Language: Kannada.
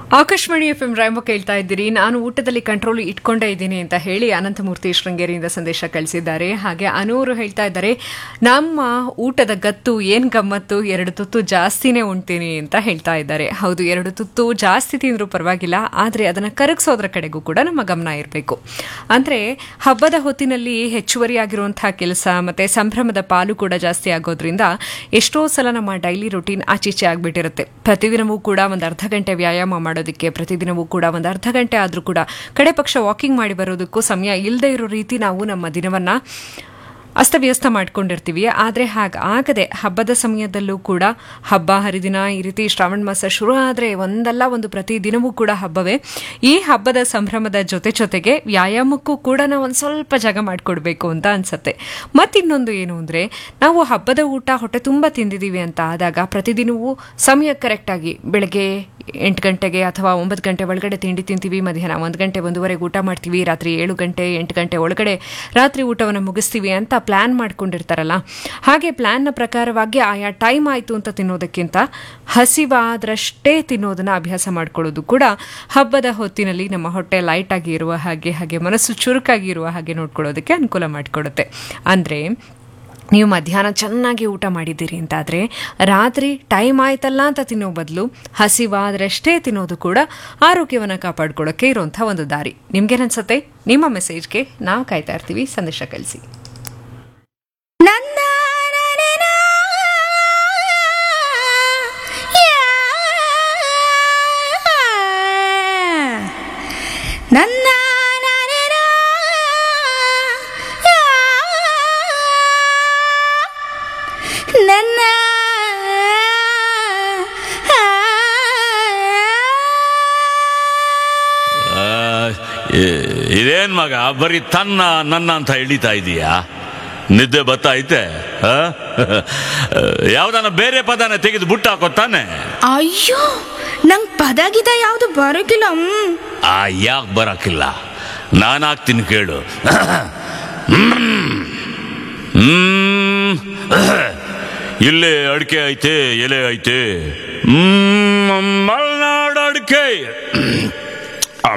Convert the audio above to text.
ಆಕಾಶವಾಣಿ ಎಫ್ ಎಂ ರಾಯಮ್ಮ ಕೇಳ್ತಾ ಇದ್ದೀರಿ ನಾನು ಊಟದಲ್ಲಿ ಕಂಟ್ರೋಲ್ ಇಟ್ಕೊಂಡೇ ಇದ್ದೀನಿ ಅಂತ ಹೇಳಿ ಅನಂತಮೂರ್ತಿ ಶೃಂಗೇರಿಯಿಂದ ಸಂದೇಶ ಕಳಿಸಿದ್ದಾರೆ ಹಾಗೆ ಅನೂರು ಹೇಳ್ತಾ ಇದ್ದಾರೆ ನಮ್ಮ ಊಟದ ಗತ್ತು ಏನ್ ಗಮ್ಮತ್ತು ಎರಡು ತುತ್ತು ಜಾಸ್ತಿನೇ ಉಣ್ತೀನಿ ಅಂತ ಹೇಳ್ತಾ ಇದ್ದಾರೆ ಹೌದು ಎರಡು ತುತ್ತು ಜಾಸ್ತಿ ತಿಂದರೂ ಪರವಾಗಿಲ್ಲ ಆದರೆ ಅದನ್ನು ಕರಗಿಸೋದ್ರ ಕಡೆಗೂ ಕೂಡ ನಮ್ಮ ಗಮನ ಇರಬೇಕು ಅಂದರೆ ಹಬ್ಬದ ಹೊತ್ತಿನಲ್ಲಿ ಹೆಚ್ಚುವರಿಯಾಗಿರುವಂತಹ ಕೆಲಸ ಮತ್ತೆ ಸಂಭ್ರಮದ ಪಾಲು ಕೂಡ ಜಾಸ್ತಿ ಆಗೋದ್ರಿಂದ ಎಷ್ಟೋ ಸಲ ನಮ್ಮ ಡೈಲಿ ರುಟೀನ್ ಆಚೀಚೆ ಆಗಿಬಿಟ್ಟಿರುತ್ತೆ ಪ್ರತಿದಿನವೂ ಕೂಡ ಒಂದು ಅರ್ಧ ಗಂಟೆ ವ್ಯಾಯಾಮ ಮಾಡೋದಕ್ಕೆ ಪ್ರತಿದಿನವೂ ಕೂಡ ಒಂದು ಅರ್ಧ ಗಂಟೆ ಆದರೂ ಕೂಡ ಕಡೆ ಪಕ್ಷ ವಾಕಿಂಗ್ ಮಾಡಿ ಬರೋದಕ್ಕೂ ಸಮಯ ಇಲ್ಲದೆ ಇರೋ ರೀತಿ ನಾವು ನಮ್ಮ ದಿನವನ್ನು ಅಸ್ತವ್ಯಸ್ತ ಮಾಡ್ಕೊಂಡಿರ್ತೀವಿ ಆದರೆ ಹಾಗೆ ಆಗದೆ ಹಬ್ಬದ ಸಮಯದಲ್ಲೂ ಕೂಡ ಹಬ್ಬ ಹರಿದಿನ ಈ ರೀತಿ ಶ್ರಾವಣ ಮಾಸ ಶುರು ಆದರೆ ಒಂದಲ್ಲ ಒಂದು ಪ್ರತಿ ದಿನವೂ ಕೂಡ ಹಬ್ಬವೇ ಈ ಹಬ್ಬದ ಸಂಭ್ರಮದ ಜೊತೆ ಜೊತೆಗೆ ವ್ಯಾಯಾಮಕ್ಕೂ ಕೂಡ ನಾವು ಒಂದು ಸ್ವಲ್ಪ ಜಾಗ ಮಾಡಿಕೊಡ್ಬೇಕು ಅಂತ ಅನ್ಸತ್ತೆ ಮತ್ತಿನ್ನೊಂದು ಏನು ಅಂದರೆ ನಾವು ಹಬ್ಬದ ಊಟ ಹೊಟ್ಟೆ ತುಂಬ ತಿಂದಿದ್ದೀವಿ ಅಂತ ಆದಾಗ ಪ್ರತಿದಿನವೂ ಸಮಯ ಕರೆಕ್ಟಾಗಿ ಬೆಳಗ್ಗೆ ಎಂಟು ಗಂಟೆಗೆ ಅಥವಾ ಒಂಬತ್ತು ಗಂಟೆ ಒಳಗಡೆ ತಿಂಡಿ ತಿಂತೀವಿ ಮಧ್ಯಾಹ್ನ ಒಂದು ಗಂಟೆ ಒಂದೂವರೆಗೆ ಊಟ ಮಾಡ್ತೀವಿ ರಾತ್ರಿ ಏಳು ಗಂಟೆ ಎಂಟು ಗಂಟೆ ಒಳಗಡೆ ರಾತ್ರಿ ಊಟವನ್ನು ಮುಗಿಸ್ತೀವಿ ಅಂತ ಪ್ಲ್ಯಾನ್ ಮಾಡ್ಕೊಂಡಿರ್ತಾರಲ್ಲ ಹಾಗೆ ಪ್ಲ್ಯಾನ್ನ ಪ್ರಕಾರವಾಗಿ ಆಯಾ ಟೈಮ್ ಆಯಿತು ಅಂತ ತಿನ್ನೋದಕ್ಕಿಂತ ಹಸಿವಾದ್ರಷ್ಟೇ ತಿನ್ನೋದನ್ನು ಅಭ್ಯಾಸ ಮಾಡ್ಕೊಳ್ಳೋದು ಕೂಡ ಹಬ್ಬದ ಹೊತ್ತಿನಲ್ಲಿ ನಮ್ಮ ಹೊಟ್ಟೆ ಲೈಟ್ ಆಗಿ ಇರುವ ಹಾಗೆ ಹಾಗೆ ಮನಸ್ಸು ಚುರುಕಾಗಿ ಇರುವ ಹಾಗೆ ನೋಡ್ಕೊಳ್ಳೋದಕ್ಕೆ ಅನುಕೂಲ ಮಾಡಿಕೊಡುತ್ತೆ ಅಂದರೆ ನೀವು ಮಧ್ಯಾಹ್ನ ಚೆನ್ನಾಗಿ ಊಟ ಮಾಡಿದ್ದೀರಿ ಅಂತಾದರೆ ರಾತ್ರಿ ಟೈಮ್ ಆಯ್ತಲ್ಲ ಅಂತ ತಿನ್ನೋ ಬದಲು ಹಸಿವಾದ್ರಷ್ಟೇ ತಿನ್ನೋದು ಕೂಡ ಆರೋಗ್ಯವನ್ನು ಕಾಪಾಡ್ಕೊಳ್ಳೋಕ್ಕೆ ಇರುವಂಥ ಒಂದು ದಾರಿ ನಿಮ್ಗೇನನ್ಸತ್ತೆ ನಿಮ್ಮ ಮೆಸೇಜ್ಗೆ ನಾವು ಕಾಯ್ತಾ ಇರ್ತೀವಿ ಸಂದೇಶ ಕಳಿಸಿ ನನ್ನ ನನೆನ ನನ್ನ ನನೆನ ನನ್ನ ಆ, ಇ- ಇದೇನ್ ಮಗ ಬರೀ ತನ್ನ ನನ್ನ ಅಂತ ಹಿಡಿತಾ ಇದೀಯಾ ನಿದ್ದೆ ಬತ್ತೈತೆ ಆ? ಯಾವ್ದಾನ ಬೇರೆ ಪದನ ತೆಗೆದು ಬುಟ್ಟ ಹಾಕೋ ತಾನೆ ಅಯ್ಯೋ ನಂಗ್ ಪದ ಗಿದ ಯಾವ್ದು ಬರೋಕಿಲ್ಲ ಹ್ಮ್. ಆ ಯಾಕೆ ಬರಕಿಲ್ಲ ನಾನು ಹಾಕ್ತೀನಿ ಕೇಳು ಹ್ಮ್. ಇಲ್ಲೇ ಅಡಿಕೆ ಐತೆ ಎಲೆ ಐತೆ ಹ್ಮ್ ಮಲ್ನಾಡು ಅಡಿಕೆ